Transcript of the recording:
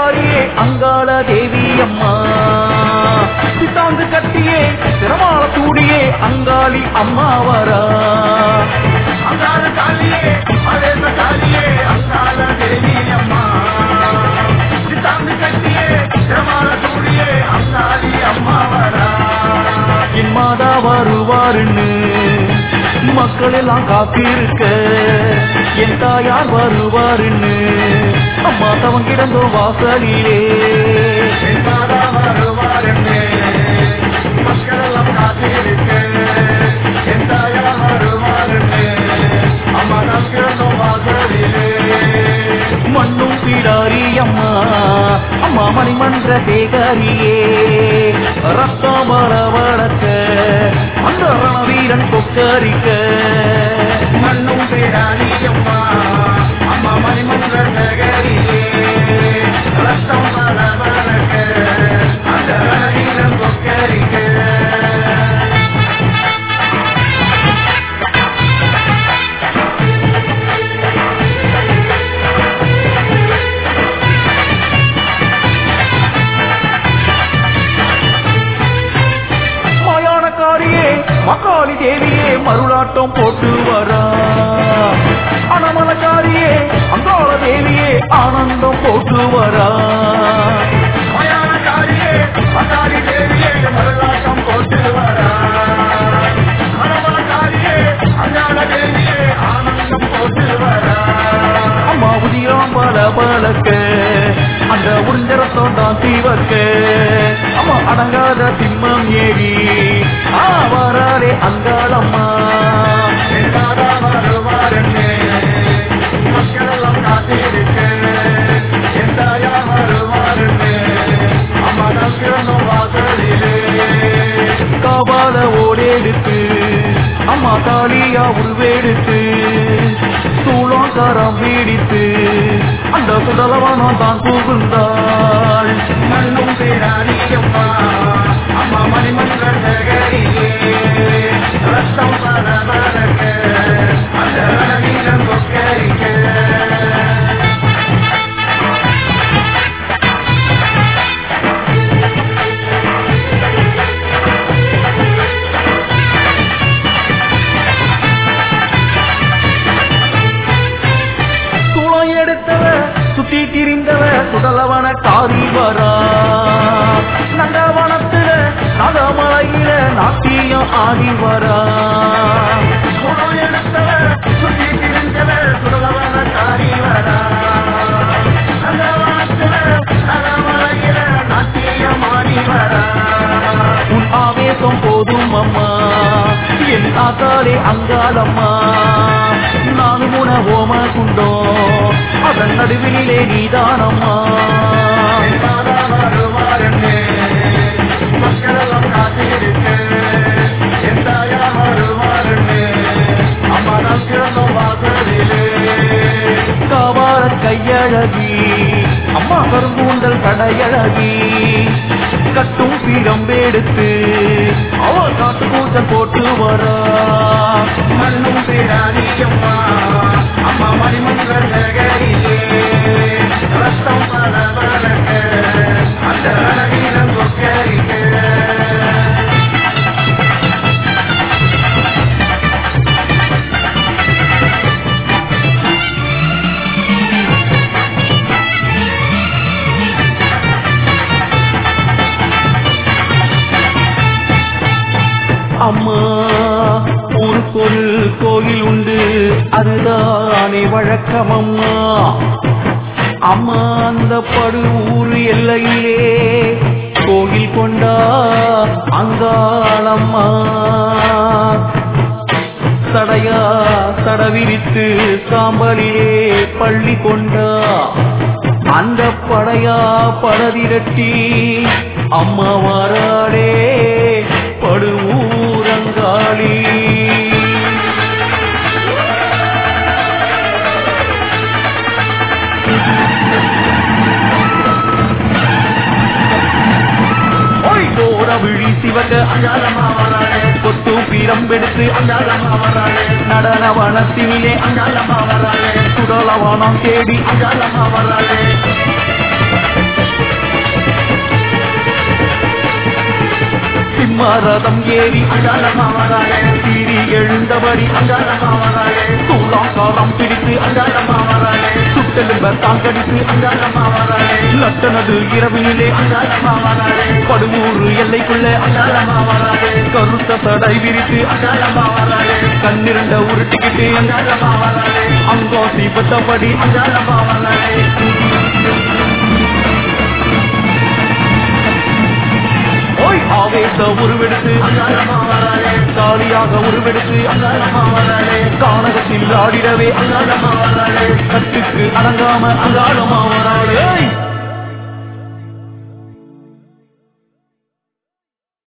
மயானக்காரியே அங்காள தேவி அம்மா சித்தாந்து கட்டியே திறமால சூடியே அங்காளி அம்மா வரா அங்காள காளியே அதேச காளியே அங்காள தேவி அம்மா சித்தாந்து கட்டியே சிரமால சூடியே அங்காளி அம்மா வரா என் மாதா வருவாருன்னு மக்கள் எல்லாம் காத்திருக்க என் தாயார் வருவாருன்னு அம்மா தவன் கிடந்தோ வாசலிலே மாதா வருவாருன்னே மக்களெல்லாம் காத்திருக்க என் தாயா வருவாருன்னே அம்மா நாம் கிடந்தோம் வாசலிலே மண்ணும் பிடாரி அம்மா அம்மா மணிமன்ற சேகரியே ரத்தம் வளவளக்க அந்த ரணவீரன் கொக்கரிக்க மண்ணும் பேராணி அம்மா அம்மா மணிமன்ற நகரிலே ரத்தம் வள வளர்க்க அந்த ரணவீரன் கொக்கரிக்க மயானக்காரியே மக்காளி தேவியே மருளாட்டம் போட்டு வரா அனமலக்காரியே அங்காள தேவியே ஆனந்தம் போட்டு வரா மயானக்காரியே மகாரி தேவியே மருளாட்டம் போட்டு வரா மரமலக்காரியே அஞ்ஞான தேவியே ஆனந்தம் போட்டு வரா அம்மா உதிரம் பல பலக்க அந்த உறிஞ்சரத்தம் தான் தீவக்க அம்மா அடங்காத சிம்மம் ஏறி ஆ வராலே அங்காளம்மா மாதா வருவாருன்னே மக்களெல்லாம் காத்திருக்க என் தாயா வருவாருன்னே அம்மா நாம் கிடந்தோம் வாசலிலே காபால ஓடெடுத்து அம்மா காளியா உருவெடுத்து சூளோக்காரம் வீடித்து அந்த சுடலவனம் தான் புகுந்தாள் மண்ணும் பேராணி அம்மா அம்மா மணிமன்ற நகரிலே ரத்தம் பல பலக்க அந்த ரணவீரம் கொக்கரிக்க சூளம் எடுத்தவ சுத்தி திரிந்தவ சுடலவன காரி வரா நந்தவனத்துல நகமலையில நாட்டியம் ஆடி வரா குணம் எடுத்தவ சுத்தி திரிஞ்சவ சுடலவன காரி வரா அந்த வானத்துல நலமலையில நாட்டியமாடி வரா உன் ஆவேசம் போதும் அம்மா என் ஆத்தாலே அங்காளம்மா நானும் உன ஓம குண்டோ அதன் நடுவிலே நீதானம்மா மாதா வருவாருன்னே மக்களெல்லாம் காத்திருக்க என் தாயா வருவாருன்னே அம்மா நாம் கிடந்தோம் வாசலிலே காவார கையழகி அம்மா கரும்பூண்டல் கடையழகி கட்டும் பிரம்பெடுத்து அவ காட்டு கூட்டம் போட்டு வரா மண்ணும் பேராணி அம்மா அம்மா மணிமன்ற நகரிலே ரத்தம் பல பலக்க அந்த ரணவீரம் கொக்கரிக்க அம்மா ஊருக்கு ஒரு கோயில் உண்டு அதுதானே வழக்கம் அம்மா அம்மா அந்த படு ஊர் எல்லையிலே கோயில் கொண்டா அங்காளம்மா சடையா சடவிரித்து சாம்பலிலே பள்ளி கொண்டா அந்த படையா படதிரட்டி அம்மா வாராளே படுவூரங்காளி ஓய் தோர விழி சிவக அஞ்சாலம்மா வராளே கொத்து பிரம்பெடுத்து அஞ்சாலம்மா வராளே நடன வனத்தினிலே அஞ்சாலம்மா வராளே சுடலவனம் தேடி அஞ்சாலம்மா வராளே சிம்மரதம் ஏறி அங்காளம்மா வராளே சீறி எழுந்தபடி அங்காளம்மா வராளே சூலாங்காரம் பிடித்து அங்காளம்மா வராளே சுட்டெலும்ப தாங்கடித்து அங்காளம்மா வராளே நட்டனது இரவினிலே அங்காளம்மா வராளே படுவூர் எல்லைக்குள்ள அங்காளம்மா வராளே கருத்த தடை விரித்து அங்காளம்மா வராளே கண்ணிரண்ட உருட்டிக்கிட்டு அங்காளம்மா வராளே அங்கோ தீபத்தபடி அங்காளம்மா வராளே ஓய் ஆவேச உருவெடுத்து அங்காளம்மா வராளே காலியாக உருவெடுத்து அங்காளம்மா வராளே கானகத்தில் ஆடிடவே அங்காளம்மா வராளே கட்டுக்கு அடங்காம அங்காளமா வராளே